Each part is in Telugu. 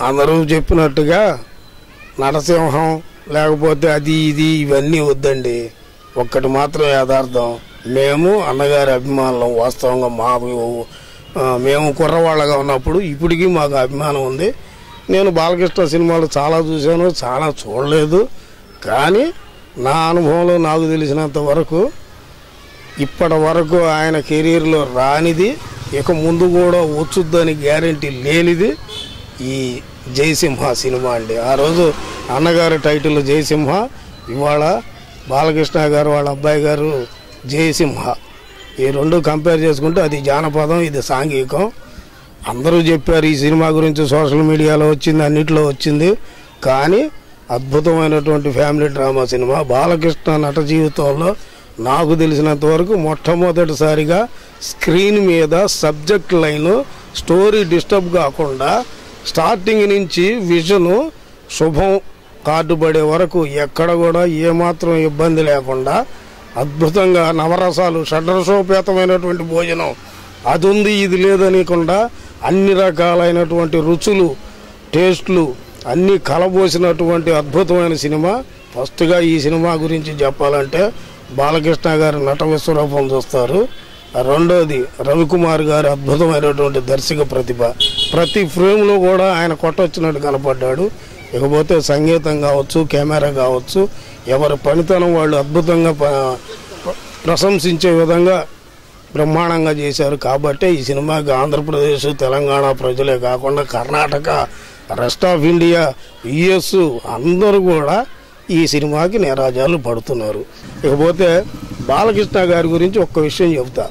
అందరూ చెప్పినట్టుగా నరసింహం లేకపోతే అది ఇది ఇవన్నీ వద్దండి ఒక్కటి మాత్రం యథార్థం మేము అన్నగారి అభిమానులం వాస్తవంగా మాకు ఆ, మేము కుర్రవాళ్ళగా ఉన్నప్పుడు ఇప్పటికీ మాకు అభిమానం ఉంది నేను బాలకృష్ణ సినిమాలు చాలా చూశాను చాలా చూడలేదు కానీ నా అనుభవంలో నాకు తెలిసినంత వరకు ఇప్పటి వరకు ఆయన కెరీర్లో రానిది ఇక ముందు కూడా వచ్చుద్దని గ్యారంటీ లేనిది ఈ జయసింహ సినిమా అండి ఆ రోజు అన్నగారి టైటిల్ జయసింహ ఇవాళ బాలకృష్ణ గారు వాళ్ళ అబ్బాయి గారు జయసింహ ఈ రెండు కంపేర్ చేసుకుంటే అది జానపదం ఇది సాంఘికం అందరూ చెప్పారు ఈ సినిమా గురించి సోషల్ మీడియాలో వచ్చింది అన్నిట్లో వచ్చింది కానీ అద్భుతమైనటువంటి ఫ్యామిలీ డ్రామా సినిమా బాలకృష్ణ నట జీవితంలో నాకు తెలిసినంత వరకు మొట్టమొదటిసారిగా స్క్రీన్ మీద సబ్జెక్ట్ లైన్ స్టోరీ డిస్టర్బ్ కాకుండా స్టార్టింగ్ నుంచి విజను శుభం కార్డు పడే వరకు ఎక్కడ కూడా ఏమాత్రం ఇబ్బంది లేకుండా అద్భుతంగా నవరసాలు షడ్రసోపేతమైనటువంటి భోజనం అది ఉంది ఇది లేదనికుండా అన్ని రకాలైనటువంటి రుచులు టేస్ట్లు అన్నీ కలబోసినటువంటి అద్భుతమైన సినిమా ఫస్ట్గా ఈ సినిమా గురించి చెప్పాలంటే బాలకృష్ణ గారి నట విశ్వరూపం చూస్తారు రెండోది రవికుమార్ గారి అద్భుతమైనటువంటి దర్శక ప్రతిభ ప్రతి ఫ్రేమ్లో కూడా ఆయన కొట్టొచ్చినట్టు కనపడ్డాడు ఇకపోతే సంగీతం కావచ్చు కెమెరా కావచ్చు ఎవరి పనితనం వాళ్ళు అద్భుతంగా ప- ప్ర- ప్రశంసించే విధంగా బ్రహ్మాండంగా చేశారు కాబట్టే ఈ సినిమాకి ఆంధ్రప్రదేశ్ తెలంగాణ ప్రజలే కాకుండా Karnataka rest of India US అందరూ కూడా ఈ సినిమాకి నేరాజాలు పడుతున్నారు ఇకపోతే బాలకృష్ణ గారి గురించి ఒక్క విషయం చెబుతా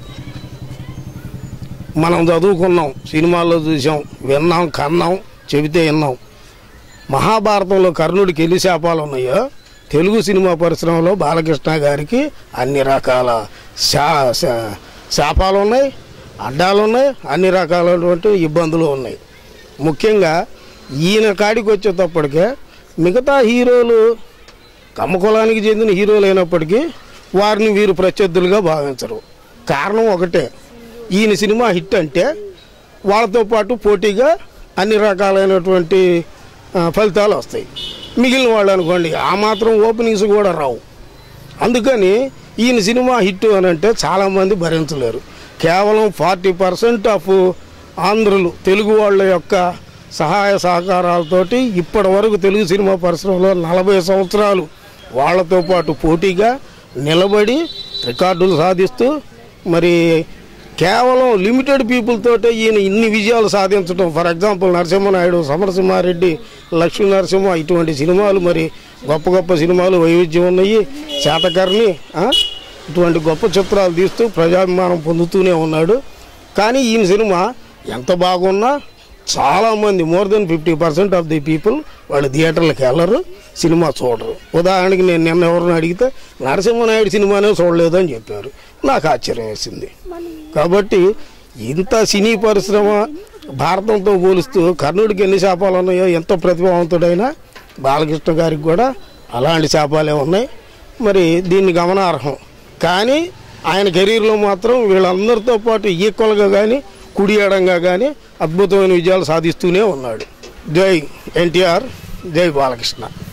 మనం చదువుకున్నాం సినిమాల్లో చూసాం విన్నాం కన్నాం చెబితే విన్నాం మహాభారతంలో కర్ణుడికి ఎన్ని శాపాలు ఉన్నాయో తెలుగు సినిమా పరిశ్రమలో బాలకృష్ణ గారికి అన్ని రకాల శా శా- శాపాలు ఉన్నాయి అడ్డాలు ఉన్నాయి అన్ని రకాలైనటువంటి ఇబ్బందులు ఉన్నాయి ముఖ్యంగా ఈయన కాడికి వచ్చేటప్పటికే మిగతా హీరోలు కమ్మకులానికి చెందిన హీరోలు అయినప్పటికీ వారిని వీరు ప్రత్యర్థులుగా భావించరు కారణం ఒకటే ఈయన సినిమా హిట్ అంటే వాళ్ళతో పాటు పోటీగా అన్ని రకాలైనటువంటి ఆ, ఫలితాలు వస్తాయి మిగిలిన వాళ్ళు అనుకోండి ఆ మాత్రం ఓపెనింగ్స్ కూడా రావు అందుకని ఈయన సినిమా హిట్ అని అంటే చాలామంది భరించలేరు కేవలం ఫార్టీ పర్సెంట్ ఆఫ్ ఆంధ్రులు తెలుగు వాళ్ళ యొక్క సహాయ సహకారాలతోటి ఇప్పటి వరకు తెలుగు సినిమా పరిశ్రమలో నలభై సంవత్సరాలు వాళ్ళతో పాటు పోటీగా నిలబడి రికార్డులు సాధిస్తూ మరి కేవలం లిమిటెడ్ పీపుల్ తోటే ఈయన ఇన్ని విజయాలు సాధించడం ఫర్ ఎగ్జాంపుల్ నరసింహనాయుడు సమరసింహారెడ్డి లక్ష్మీ నరసింహ ఇటువంటి సినిమాలు మరి గొప్ప గొప్ప సినిమాలు వైవిధ్యం ఉన్నాయి శాతకర్ణి ఆ? ఇటువంటి గొప్ప చిత్రాలు తీస్తూ ప్రజాభిమానం పొందుతూనే ఉన్నాడు కానీ ఈయన సినిమా ఎంత బాగున్నా చాలామంది more than fifty percent of the people వాళ్ళు థియేటర్లకు వెళ్ళరు సినిమా చూడరు ఉదాహరణకి నేను నిన్న ఎవరిని అడిగితే నరసింహనాయుడు సినిమానే చూడలేదు అని చెప్పారు నాకు ఆశ్చర్యం వేసింది కాబట్టి ఇంత సినీ పరిశ్రమ భారతంతో పోలుస్తూ కర్ణుడికి ఎన్ని శాపాలు ఉన్నాయో ఎంత ప్రతిభావంతుడైనా బాలకృష్ణ గారికి కూడా అలాంటి శాపాలే ఉన్నాయి మరి దీన్ని గమనార్హం కానీ ఆయన కెరీర్లో మాత్రం వీళ్ళందరితో పాటు ఈక్వల్గా కానీ కుడి ఎడంగా కానీ అద్భుతమైన విజయాలు సాధిస్తూనే ఉన్నాడు జై ఎన్టీఆర్ జై బాలకృష్ణ